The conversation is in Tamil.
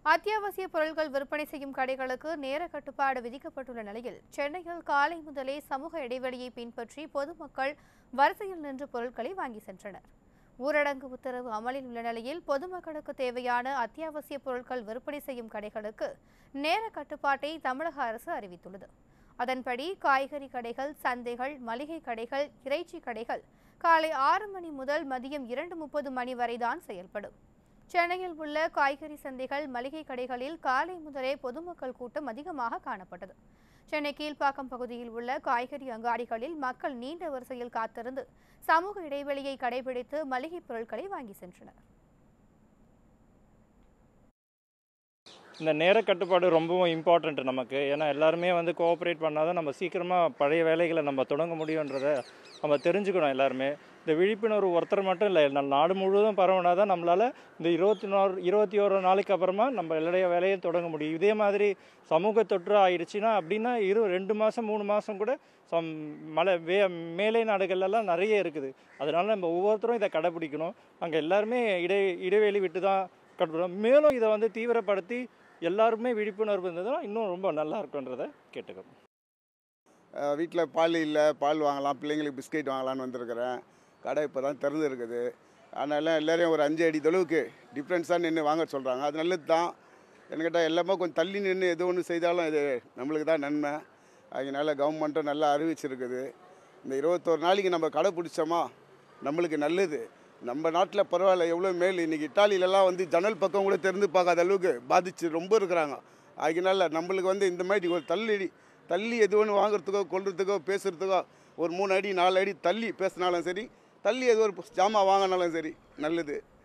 அத்தியாவசிய பொருட்கள் விற்பனை செய்யும் கடைகளுக்கு நேர கட்டுப்பாடு விதிக்கப்பட்டுள்ள நிலையில் சென்னையில் காலை முதலே சமூக இடைவெளியை பின்பற்றி பொதுமக்கள் வரிசையில் நின்று பொருட்களை வாங்கி சென்றனர் ஊரடங்கு உத்தரவு அமலில் உள்ள நிலையில் பொதுமக்களுக்கு தேவையான அத்தியாவசிய பொருட்கள் விற்பனை செய்யும் கடைகளுக்கு நேர கட்டுப்பாட்டை தமிழக அரசு அறிவித்துள்ளது அதன்படி காய்கறி கடைகள் சந்தைகள் மளிகை கடைகள் இறைச்சி கடைகள் காலை ஆறு மணி முதல் மதியம் இரண்டு முப்பது மணி வரைதான் செயல்படும் சென்னையில் உள்ள காய்கறி சந்தைகள் மளிகை கடைகளில் காலை முதலே பொதுமக்கள் கூட்டம் அதிகமாக காணப்பட்டது சென்னை கீழ்ப்பாக்கம் பகுதியில் உள்ள காய்கறி அங்காடிகளில் மக்கள் நீண்ட வரிசையில் காத்திருந்து சமூக இடைவெளியை கடைபிடித்து மளிகைப் பொருட்களை வாங்கி சென்றனர் இந்த நேர கட்டுப்பாடு ரொம்பவும் இம்பார்ட்டண்ட் நமக்கு ஏன்னா எல்லாருமே வந்து கோஆப்ரேட் பண்ணால் தான் நம்ம சீக்கிரமாக பழைய வேலைகளை நம்ம தொடங்க முடியுன்றதை நம்ம தெரிஞ்சுக்கணும் எல்லாருமே இந்த விழிப்புணர்வு ஒருத்தர் மட்டும் இல்லை நா- நாடு முழுவதும் பரவினா தான் நம்மளால் இந்த இருபத்தி நாலு இருபத்தி ஓரு நாளைக்கு அப்புறமா நம்ம எல்லாடைய வேலையை தொடங்க முடியும் இதே மாதிரி சமூக தொற்று ஆயிடுச்சுன்னா அப்படின்னா இரு ரெண்டு மாதம் மூணு மாதம் கூட சம் மலை வே மேலை நாடுகள்லாம் நிறைய இருக்குது அதனால நம்ம ஒவ்வொருத்தரும் இதை கடைப்பிடிக்கணும் அங்கே எல்லாருமே இடை இடைவெளி விட்டு தான் கட்டுறோம் மேலும் இதை வந்து தீவிரப்படுத்தி எல்லாருமே விழிப்புணர்வு இருந்ததுன்னா இன்னும் ரொம்ப நல்லா இருக்குன்றதை கேட்டுக்கிறோம் வீட்டில் பால் இல்லை பால் வாங்கலாம் பிள்ளைங்களுக்கு பிஸ்கெட் வாங்கலாம்னு வந்திருக்கிறேன் கடை இப்போ தான் திறந்து இருக்குது அதனால எல்லாரையும் ஒரு அஞ்சு அடி தொழுவுக்கு டிஃப்ரென்ஸாக நின்று வாங்க சொல்கிறாங்க அது நல்லது தான் என்கிட்ட எல்லாமே கொஞ்சம் தள்ளி நின்று எது ஒன்று செய்தாலும் இது நம்மளுக்கு தான் நன்மை அதனால கவர்மெண்ட்டும் நல்லா அறிவிச்சிருக்குது இந்த இருபத்தோரு நாளைக்கு நம்ம கடை பிடிச்சோமா நம்மளுக்கு நல்லது நம்ம நாட்டில் பரவாயில்ல எவ்வளோ மேல் இன்றைக்கி இட்டாலியிலலாம் வந்து ஜன்னல் பக்கம் கூட திறந்து பார்க்காத அளவுக்கு பாதிச்சு ரொம்ப இருக்கிறாங்க அதனால நம்மளுக்கு வந்து இந்த மாதிரி ஒரு தள்ளி தள்ளி எது ஒன்று வாங்குறதுக்கோ கொள்றதுக்கோ பேசுகிறதுக்கோ ஒரு மூணு அடி நாலு அடி தள்ளி பேசினாலும் சரி தள்ளி எது ஒரு ஜாமான் வாங்கினாலும் சரி நல்லது